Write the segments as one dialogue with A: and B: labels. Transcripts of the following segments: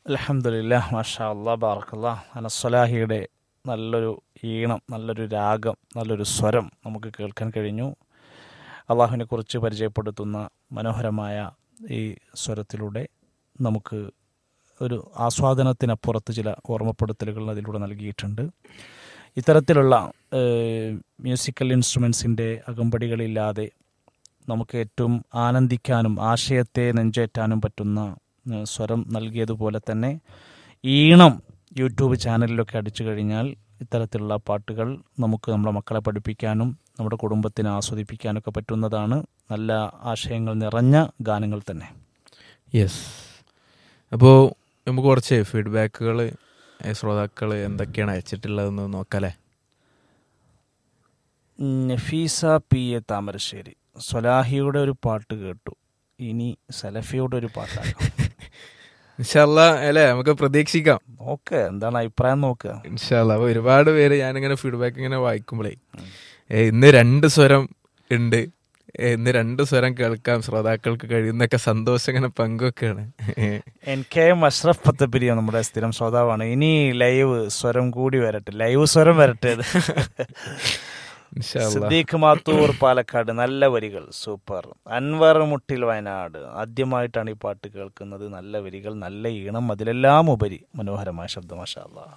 A: അലഹമില്ല മാഷാ അല്ലാ ബാറക്കല്ലാ അനസ്വലാഹിയുടെ നല്ലൊരു ഈണം നല്ലൊരു രാഗം നല്ലൊരു സ്വരം നമുക്ക് കേൾക്കാൻ കഴിഞ്ഞു അള്ളാഹുവിനെ കുറിച്ച് പരിചയപ്പെടുത്തുന്ന മനോഹരമായ ഈ സ്വരത്തിലൂടെ നമുക്ക് ഒരു ആസ്വാദനത്തിനപ്പുറത്ത് ചില ഓർമ്മപ്പെടുത്തലുകൾ അതിലൂടെ നൽകിയിട്ടുണ്ട് ഇത്തരത്തിലുള്ള ഏഹ്, മ്യൂസിക്കൽ ഇൻസ്ട്രുമെൻസിൻ്റെ അകമ്പടികളില്ലാതെ നമുക്ക് ഏറ്റവും ആനന്ദിക്കാനും ആശയത്തെ നെഞ്ചേറ്റാനും പറ്റുന്ന ഏഹ്, സ്വരം നൽകിയതുപോലെ തന്നെ ഈണം യൂട്യൂബ് ചാനലിലൊക്കെ അടിച്ചു കഴിഞ്ഞാൽ ഇത്തരത്തിലുള്ള പാട്ടുകൾ നമുക്ക് നമ്മുടെ മക്കളെ പഠിപ്പിക്കാനും നമ്മുടെ കുടുംബത്തിനെ ആസ്വദിപ്പിക്കാനൊക്കെ പറ്റുന്നതാണ് നല്ല ആശയങ്ങൾ നിറഞ്ഞ ഗാനങ്ങൾ തന്നെ
B: യെസ് അപ്പോൾ നമുക്ക് കുറച്ച് ഫീഡ്ബാക്കുകൾ ശ്രോതാക്കൾ എന്തൊക്കെയാണ് അയച്ചിട്ടുള്ളതെന്ന് നോക്കാല്ലേ
A: നഫീസ പി എ താമരശ്ശേരി സ്വലാഹിയുടെ ഒരു പാട്ട് കേട്ടു ഇനി സലഫിയുടെ ഒരു പാട്ടാണ്
B: ഇൻഷാല്ല അല്ലേ നമുക്ക് പ്രതീക്ഷിക്കാം
A: നോക്ക് എന്താണ് അഭിപ്രായം നോക്കുക
B: ഇൻഷാല്ല അപ്പോൾ ഒരുപാട് പേര് ഞാനിങ്ങനെ ഫീഡ്ബാക്ക് ഇങ്ങനെ വായിക്കുമ്പോഴേ ഏ, ഇന്ന് രണ്ട് സ്വരം ഉണ്ട് ഏ, ഇന്ന് രണ്ട് സ്വരം കേൾക്കാം ശ്രോതാക്കൾക്ക് കഴിയുന്നൊക്കെ സന്തോഷം ഇങ്ങനെ പങ്കുവെക്കാണ്
A: N K M Ashraf Pathappiriya നമ്മുടെ സ്ഥിരം ശ്രോതാവാണ് ഇനി ലൈവ് സ്വരം കൂടി വരട്ടെ ലൈവ് സ്വരം വരട്ടെ
B: ഇൻഷാല്ല
A: സിദ്ദീഖ് മാത്തൂർ പാലക്കാട് നല്ല വരികൾ സൂപ്പർ അൻവർ മുട്ടിൽ വയനാട് ആദ്യമായിട്ടാണ് ഈ പാട്ട് കേൾക്കുന്നത് നല്ല വരികൾ നല്ല ഈണം അതിലെല്ലാം ഉപരി മനോഹരമായ ശബ്ദം മാഷാ അല്ലാ.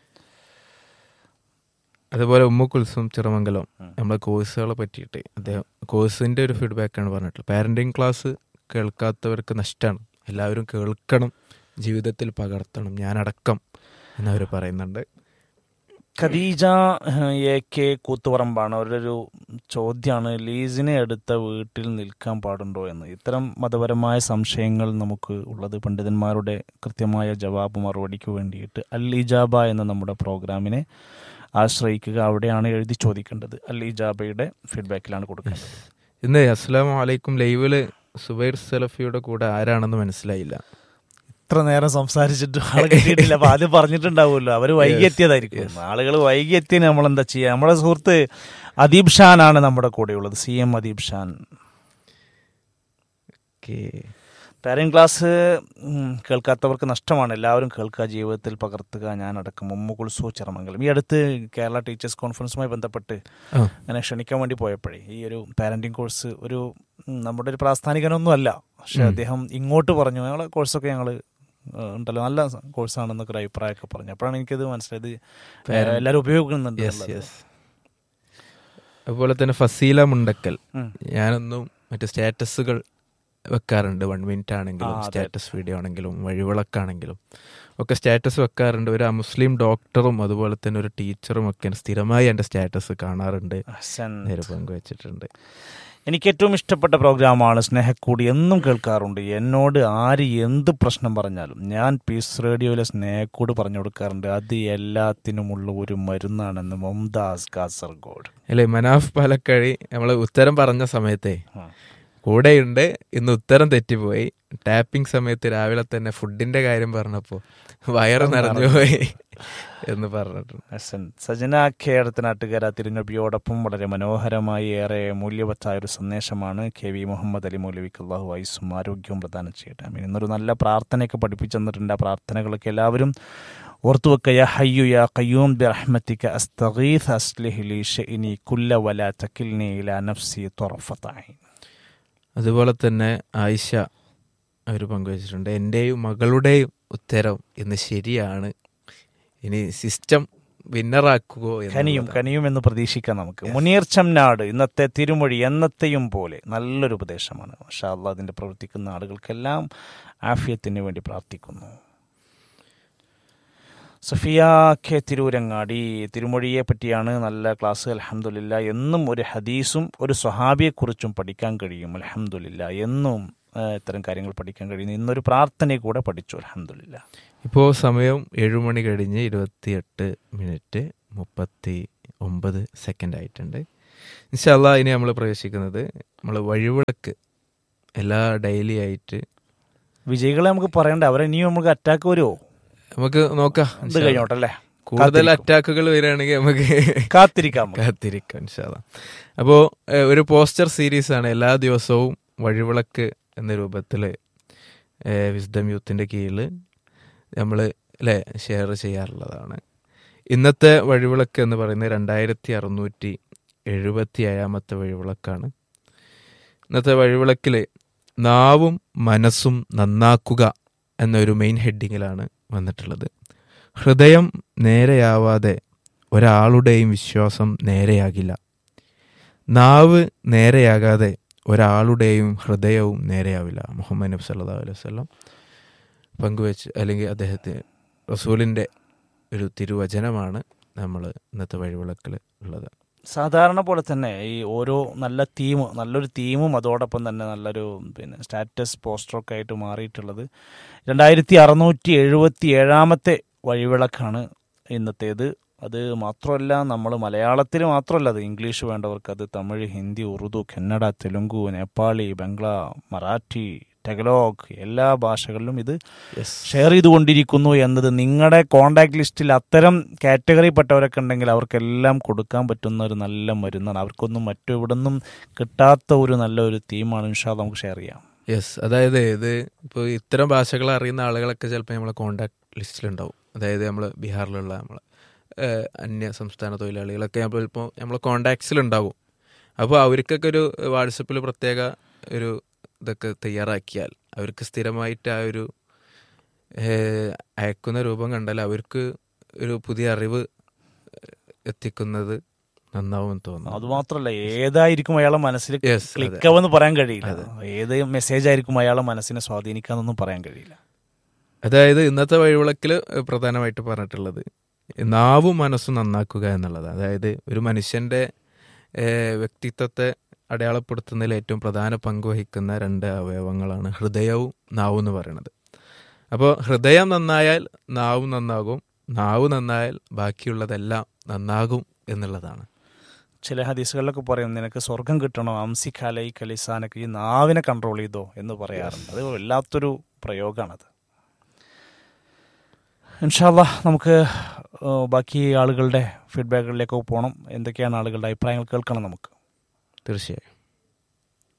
B: അതുപോലെ ഉമ്മ കുൽസും ചിറമംഗലം നമ്മളെ കോഴ്സുകളെ പറ്റിയിട്ട് അദ്ദേഹം കോഴ്സിന്റെ ഒരു ഫീഡ്ബാക്കാണ് പറഞ്ഞിട്ടുള്ളത് പാരന്റിങ് ക്ലാസ് കേൾക്കാത്തവർക്ക് നഷ്ടമാണ് എല്ലാവരും കേൾക്കണം ജീവിതത്തിൽ പകർത്തണം ഞാനടക്കം എന്നവർ പറയുന്നുണ്ട്
A: ഖദീജ ഏഹ്, എ കെ കൂത്തുപറമ്പാണ് അവരുടെ ഒരു ചോദ്യമാണ് ലീസിനെ എടുത്ത വീട്ടിൽ നിൽക്കാൻ പാടുണ്ടോ എന്ന് ഇത്തരം മതപരമായ സംശയങ്ങൾ നമുക്ക് ഉള്ളത് പണ്ഡിതന്മാരുടെ കൃത്യമായ ജവാബ് മറുപടിക്ക് വേണ്ടിയിട്ട് അൽ ഇജാബ എന്ന നമ്മുടെ പ്രോഗ്രാമിനെ ആശ്രയിക്കുക അവിടെയാണ് എഴുതി ചോദിക്കേണ്ടത് അൽ ഇജാബയുടെ ഫീഡ്ബാക്കിലാണ് കൊടുക്കുന്നത്
B: ഇന്ന് അസ്സലാമു അലൈക്കും ലൈവില് സുബൈർ സലഫിയുടെ കൂടെ ആരാണെന്ന് മനസ്സിലായില്ല
A: ഇത്ര നേരം സംസാരിച്ചിട്ട് ആളെ കിട്ടിയിട്ടില്ല അപ്പൊ ആദ്യം പറഞ്ഞിട്ടുണ്ടാവുമല്ലോ അവര് വൈകി എത്തിയതായിരിക്കും ആളുകൾ വൈകി എത്തിയ നമ്മൾ എന്താ ചെയ്യുക നമ്മുടെ സുഹൃത്ത് അദീബ് ഷാനാണ് നമ്മുടെ കൂടെയുള്ളത് C M Adeeb Shan
B: okay.
A: Parent class ഉം, കേൾക്കാത്തവർക്ക് നഷ്ടമാണ് എല്ലാവരും കേൾക്കുക ജീവിതത്തിൽ പകർത്തുക ഞാനടക്കം ഉമ്മ കുൽസു ചിറമംഗലം ഈ അടുത്ത് കേരള ടീച്ചേഴ്സ് കോൺഫറൻസുമായി ബന്ധപ്പെട്ട്
B: ആ,
A: അങ്ങനെ ക്ഷണിക്കാൻ വേണ്ടി പോയപ്പോഴേ ഈ ഒരു പാരന്റിങ് കോഴ്സ് ഒരു ഉം, നമ്മുടെ ഒരു പ്രാസ്ഥാനികനൊന്നും അല്ല പക്ഷെ അദ്ദേഹം ഇങ്ങോട്ട് പറഞ്ഞു ഞങ്ങളെ കോഴ്സൊക്കെ ഞങ്ങൾ ഉണ്ടല്ലോ നല്ല കോഴ്സാണെന്നൊക്കെ ഒരു അഭിപ്രായമൊക്കെ പറഞ്ഞു അപ്പോഴാണ് എനിക്കത് മനസ്സിലായത്
B: Parent-
A: എല്ലാവരും ഉപയോഗിക്കുന്നുണ്ട്
B: yes,
A: എന്നുള്ളത്.
B: yes. അതുപോലെ തന്നെ ഫസീല മുണ്ടക്കൽ
A: ഉം.
B: ഞാനൊന്നും മറ്റേ സ്റ്റാറ്റസുകൾ വെക്കാറുണ്ട് വൺ മിനിറ്റ് ആണെങ്കിലും
A: ആ, അതെ.
B: സ്റ്റാറ്റസ് വീഡിയോ ആണെങ്കിലും വഴിവിളക്കാണെങ്കിലും ഒക്കെ സ്റ്റാറ്റസ് വെക്കാറുണ്ട് ഒരു മുസ്ലിം ഡോക്ടറും അതുപോലെ തന്നെ ഒരു ടീച്ചറും ഒക്കെ സ്ഥിരമായി എൻ്റെ സ്റ്റാറ്റസ് കാണാറുണ്ട്
A: അഹ്സൻ.
B: നേരെ പങ്കുവച്ചിട്ടുണ്ട്
A: എനിക്ക് ഏറ്റവും ഇഷ്ടപ്പെട്ട പ്രോഗ്രാമാണ് സ്നേഹക്കൂടി എന്നും കേൾക്കാറുണ്ട് എന്നോട് ആര് എന്ത് പ്രശ്നം പറഞ്ഞാലും ഞാൻ പീസ് റേഡിയോയിലെ സ്നേഹക്കൂട് പറഞ്ഞു കൊടുക്കാറുണ്ട് അത് എല്ലാത്തിനുമുള്ള ഒരു മരുന്നാണെന്ന് മുംതാസ് കാസർഗോഡ്
B: അല്ലേ മനാഫ് പാലക്കഴി നമ്മൾ ഉത്തരം പറഞ്ഞ സമയത്തെ
A: ആ.
B: കൂടെയുണ്ട് ഇന്ന് ഉത്തരം തെറ്റിപ്പോയി ടാപ്പിംഗ് സമയത്ത് രാവിലെ തന്നെ ഫുഡിന്റെ കാര്യം പറഞ്ഞപ്പോൾ വയറ് നിറഞ്ഞു പോയി എന്ന് പറഞ്ഞിട്ടുണ്ട്
A: ഹസൻ സജന കെ അടുത്തനാട്ടുകാര തിരുനബിയോടൊപ്പം വളരെ മനോഹരമായി ഏറെ മൂല്യവത്തായ ഒരു സന്ദേശമാണ് കെ വി മുഹമ്മദ് അലി മൗലവിക്ക് അള്ളാഹു വയസ്സും ആരോഗ്യവും പ്രദാനം ചെയ്യട്ടെ ആമീൻ ഇന്നൊരു നല്ല പ്രാർത്ഥനയൊക്കെ പഠിപ്പിച്ചു തന്നിട്ടുണ്ട് ആ പ്രാർത്ഥനകളൊക്കെ എല്ലാവരും ഓർത്തുവെക്കുക യാ ഹയ്യു യാ ഖയ്യൂം ബിറഹ്മത്തിക അസ്തഗീസ് അസ്ലിഹ് ലി ഷഇനി കുല്ല വലാ തകിൽനി ഇലാ നഫ്സി ത്വറഫത ഐൻ
B: അതുപോലെ തന്നെ ആയിഷ അവർ പങ്കുവച്ചിട്ടുണ്ട് എൻ്റെയും മകളുടെയും ഉത്തരം ഇന്ന് ശരിയാണ് ഇനി സിസ്റ്റം വിന്നറാക്കുകയോ
A: കനിയും
B: എന്നുള്ളതാണ്.
A: കനിയും എന്ന് പ്രതീക്ഷിക്കാം നമുക്ക് മുനീർ ചംനാട് ഇന്നത്തെ തിരുമൊഴി എന്നത്തെയും പോലെ നല്ലൊരു ഉപദേശമാണ് പക്ഷേ അള്ളാഹ് അതിൻ്റെ പ്രവർത്തിക്കുന്ന ആളുകൾക്കെല്ലാം ആഫിയത്തിന് വേണ്ടി പ്രാർത്ഥിക്കുന്നു സഫിയ കെ തിരൂരങ്ങാടി തിരുമൊഴിയെ പറ്റിയാണ് നല്ല ക്ലാസ് അലഹമുല്ല എന്നും ഒരു ഹദീസും ഒരു സ്വഹാബിയെക്കുറിച്ചും പഠിക്കാൻ കഴിയും അലഹമുല്ല എന്നും ആ, ഇത്തരം കാര്യങ്ങൾ പഠിക്കാൻ കഴിയുന്നു ഇന്നൊരു പ്രാർത്ഥനയെ കൂടെ പഠിച്ചു അലഹമുല്ല
B: ഇപ്പോൾ സമയം ഏഴുമണി കഴിഞ്ഞ് ഇരുപത്തിയെട്ട് മിനിറ്റ് മുപ്പത്തി ഒമ്പത് സെക്കൻഡ് ആയിട്ടുണ്ട് ഇൻഷല്ല ഇനി നമ്മൾ പ്രവേശിക്കുന്നത് നമ്മൾ വഴിവിളക്ക് എല്ലാ ഡെയിലി ആയിട്ട്
A: വിജയികളെ നമുക്ക് പറയണ്ടേ അവരെ ഇനിയും നമുക്ക് അറ്റാക്ക് വരുമോ
B: നമുക്ക് നോക്കാം
A: ഇത്
B: ഇൻഷാ അല്ലാ.
A: കഴിഞ്ഞോട്ടല്ലേ
B: കൂടുതൽ
A: കാത്തിരിക്കും.
B: അറ്റാക്കുകൾ വരികയാണെങ്കിൽ നമുക്ക്
A: കാത്തിരിക്കാം നമുക്ക്.
B: കാത്തിരിക്കാം ഇൻഷാല്ല അപ്പോൾ ഒരു പോസ്റ്റർ സീരീസ് ആണ് എല്ലാ ദിവസവും വഴിവിളക്ക് എന്ന രൂപത്തിൽ വിസ്ഡം യൂത്തിൻ്റെ കീഴിൽ നമ്മൾ അല്ലേ ഷെയർ ചെയ്യാറുള്ളതാണ് ഇന്നത്തെ വഴിവിളക്ക് എന്ന് പറയുന്നത് രണ്ടായിരത്തി അറുന്നൂറ്റി എഴുപത്തി ഏഴാമത്തെ വഴിവിളക്കാണ് ഇന്നത്തെ വഴിവിളക്കിൽ നാവും മനസ്സും നന്നാക്കുക എന്നൊരു മെയിൻ ഹെഡിങ്ങിലാണ് വന്നിട്ടുള്ളത് ഹൃദയം നേരെയാവാതെ ഒരാളുടെയും വിശ്വാസം നേരെയാകില്ല നാവ് നേരെയാകാതെ ഒരാളുടെയും ഹൃദയവും നേരെയാവില്ല മുഹമ്മദ് നബി സല്ലാ അലൈഹി വല്ലം പങ്കുവെച്ച് അല്ലെങ്കിൽ അദ്ദേഹത്തിന് റസൂലിൻ്റെ ഒരു തിരുവചനമാണ് നമ്മൾ ഇന്നത്തെ വഴിവിളക്കിൽ ഉള്ളത്
A: സാധാരണ പോലെ തന്നെ ഈ ഓരോ നല്ല തീം നല്ലൊരു തീമും അതോടൊപ്പം തന്നെ നല്ലൊരു പിന്നെ സ്റ്റാറ്റസ് പോസ്റ്ററൊക്കെ ആയിട്ട് മാറിയിട്ടുള്ളത് രണ്ടായിരത്തി അറുന്നൂറ്റി എഴുപത്തി ഏഴാമത്തെ വഴിവിളക്കാണ് ഇന്നത്തേത് അത് മാത്രമല്ല നമ്മൾ മലയാളത്തിൽ മാത്രമല്ല അത് ഇംഗ്ലീഷ് വേണ്ടവർക്ക് അത് തമിഴ് ഹിന്ദി ഉറുദു കന്നഡ തെലുങ്കു നേപ്പാളി ബംഗ്ല മറാഠി ടെഗലോഗ് എല്ലാ ഭാഷകളിലും ഇത്
B: യെസ്
A: ഷെയർ ചെയ്തുകൊണ്ടിരിക്കുന്നു എന്നത് നിങ്ങളുടെ കോണ്ടാക്ട് ലിസ്റ്റിൽ അത്തരം കാറ്റഗറിപ്പെട്ടവരൊക്കെ ഉണ്ടെങ്കിൽ അവർക്കെല്ലാം കൊടുക്കാൻ പറ്റുന്ന ഒരു നല്ല മരുന്നാണ് അവർക്കൊന്നും മറ്റെവിടെ നിന്നും കിട്ടാത്ത ഒരു നല്ല ഒരു തീമാണ് ഇൻഷാ നമുക്ക് ഷെയർ ചെയ്യാം
B: യെസ് അതായത് ഇത് ഇപ്പോൾ ഇത്തരം ഭാഷകൾ അറിയുന്ന ആളുകളൊക്കെ ചിലപ്പോൾ നമ്മളെ കോണ്ടാക്ട് ലിസ്റ്റിലുണ്ടാവും അതായത് നമ്മൾ ബീഹാറിലുള്ള നമ്മൾ അന്യ സംസ്ഥാന തൊഴിലാളികളൊക്കെ നമ്മൾ ഇപ്പോൾ നമ്മളെ കോണ്ടാക്ട്സിലുണ്ടാവും അപ്പോൾ അവർക്കൊക്കെ ഒരു വാട്സപ്പിൽ പ്രത്യേക ഒരു ഇതൊക്കെ തയ്യാറാക്കിയാൽ അവർക്ക് സ്ഥിരമായിട്ട് ആ ഒരു ഏഹ്, അയക്കുന്ന രൂപം കണ്ടാൽ അവർക്ക് ഒരു പുതിയ അറിവ് എത്തിക്കുന്നത് നന്നാവുമെന്ന് തോന്നുന്നു
A: അതുമാത്രമല്ല ഏതായിരിക്കും അയാളെ മനസ്സിൽ
B: Yes, അതെ.
A: ക്ലിക്കാവെന്ന് പറയാൻ കഴിയില്ല ഏത് മെസ്സേജ് ആയിരിക്കും അയാളെ മനസ്സിനെ സ്വാധീനിക്കാന്നൊന്നും പറയാൻ കഴിയില്ല
B: അതായത് ഇന്നത്തെ വഴിവിളക്കിൽ പ്രധാനമായിട്ട് പറഞ്ഞിട്ടുള്ളത് നാവും മനസ്സും നന്നാക്കുക എന്നുള്ളത് അതായത് ഒരു മനുഷ്യന്റെ ഏഹ്, വ്യക്തിത്വത്തെ അടയാളപ്പെടുത്തുന്നതിൽ ഏറ്റവും പ്രധാന പങ്ക് വഹിക്കുന്ന രണ്ട് അവയവങ്ങളാണ് ഹൃദയവും നാവും എന്ന് പറയുന്നത് അപ്പോൾ ഹൃദയം നന്നായാൽ നാവും നന്നാകും നാവ് നന്നായാൽ ബാക്കിയുള്ളതെല്ലാം നന്നാകും എന്നുള്ളതാണ്
A: ചില ഹദീസുകളിലൊക്കെ പറയും നിനക്ക് സ്വർഗം കിട്ടണോ അംസിഖാലൈ കലിസാനൊക്കെ ഈ നാവിനെ കൺട്രോൾ ചെയ്തോ എന്ന് പറയാറുണ്ട് അത് വല്ലാത്തൊരു പ്രയോഗമാണത് ഇൻഷാല്ല നമുക്ക് ഏഹ്, ബാക്കി ആളുകളുടെ ഫീഡ്ബാക്കുകളിലേക്ക് പോകണം എന്തൊക്കെയാണ് ആളുകളുടെ അഭിപ്രായങ്ങൾ കേൾക്കണം നമുക്ക്
B: തീർച്ചയായും